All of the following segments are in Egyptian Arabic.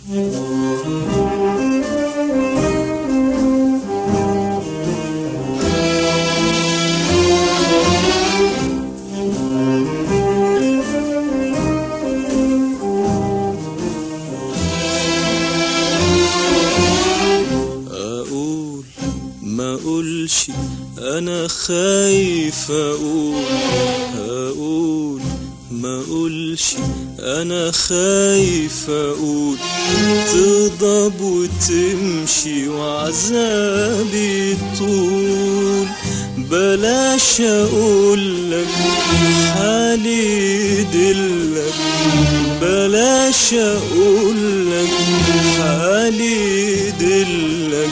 اقول ما اقولش انا خايف اقول اقول ما اقولش انا خايف اقول تغضب وتمشي وعذابي طول بلاش اقول لك حالي دلك بلاش اقول لك حالي دلك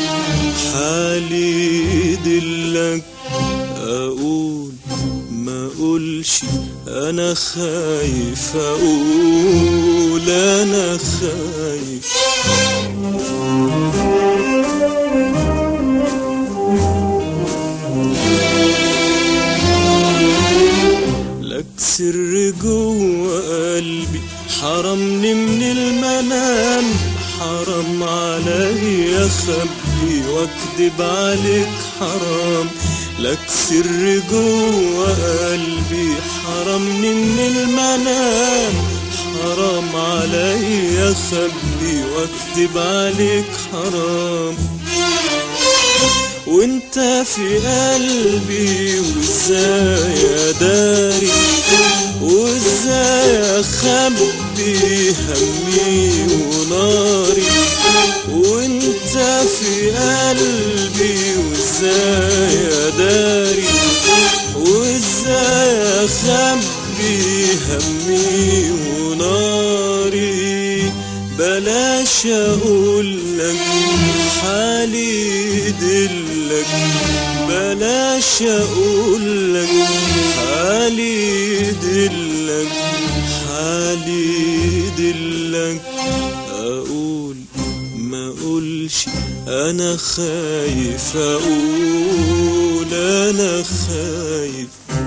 حالي دلك اقول ما اقولش انا خايف اقول انا خايف لك سر جوه قلبي حرمني من المنام حرام عليا اخبي واكدب عليك حرام لك سر جوه قلبي حرمني من المنام حرام عليا اخبي واكدب عليك حرام وانت في قلبي وازاي اداري وازاي اخبي همي وناري وانت في قلبي وازاي اداري وازاي اخبي همي وناري بلاش اقول لك حالي دلك بلاش اقول لك حالي دلك حالي دلك اقول ما اقولش انا خايف اقول انا خايف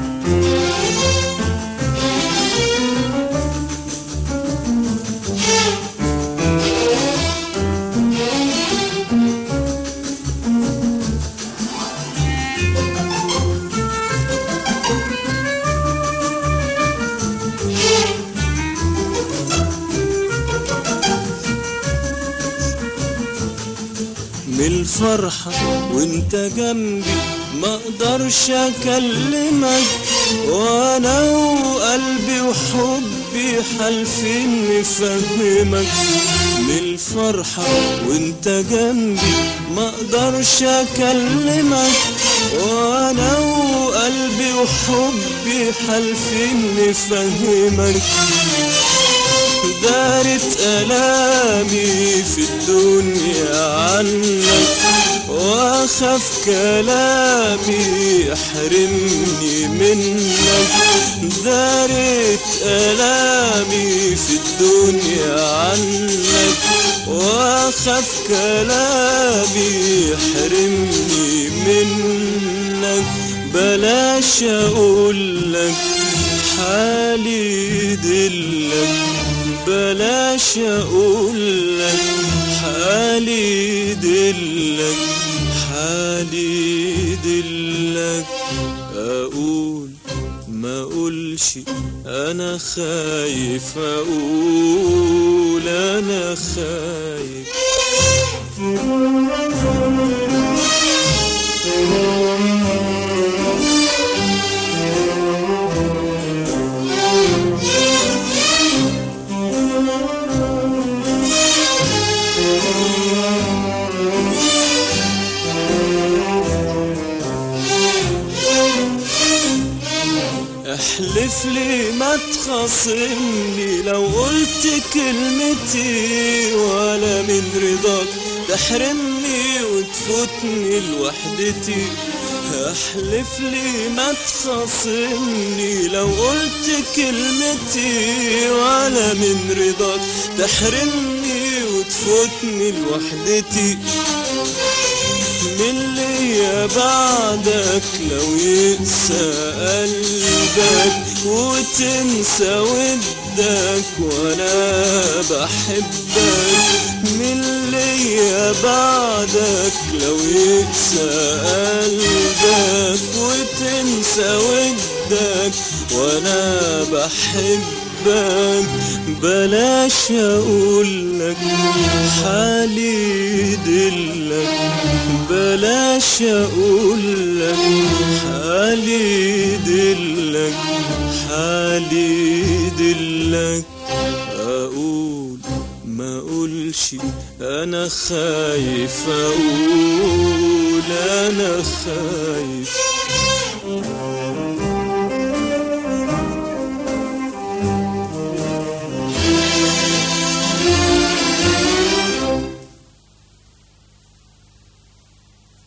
من الفرحة وانت جنبي ما اقدرش اكلمك وانا وقلبي وحبي حالفين نفهمك من الفرحة وانت جنبي ما اقدرش اكلمك وانا وقلبي وحبي حالفين نفهمك دارت ألامي في الدنيا عنك وأخاف كلامي يحرمني منك دارت ألامي في الدنيا عنك وأخاف كلامي يحرمني منك بلاش أقول لك حالي دلك بلاش اقول لك حالي دلك حالي دلك اقول ما اقولش انا خايف اقول انا خايف احلف لي ما تخاصمني لو قلت كلمتي ولا من رضاك تحرمني وتفوتني لوحدتي احلف لي ما تخاصمني لو قلت كلمتي ولا من رضاك تحرمني وتفوتني لوحدتي من ليا بعدك لو يقسى قلبك وتنسى ودك ودك وانا بحبك من ليا بعدك لو يقسى قلبك وتنسى ودك وانا بحبك بلاش اقولك حالي يدلك بلاش اقولك حالي يدلك حالي يدلك اقول ما اقولش انا خايف اقول انا خايف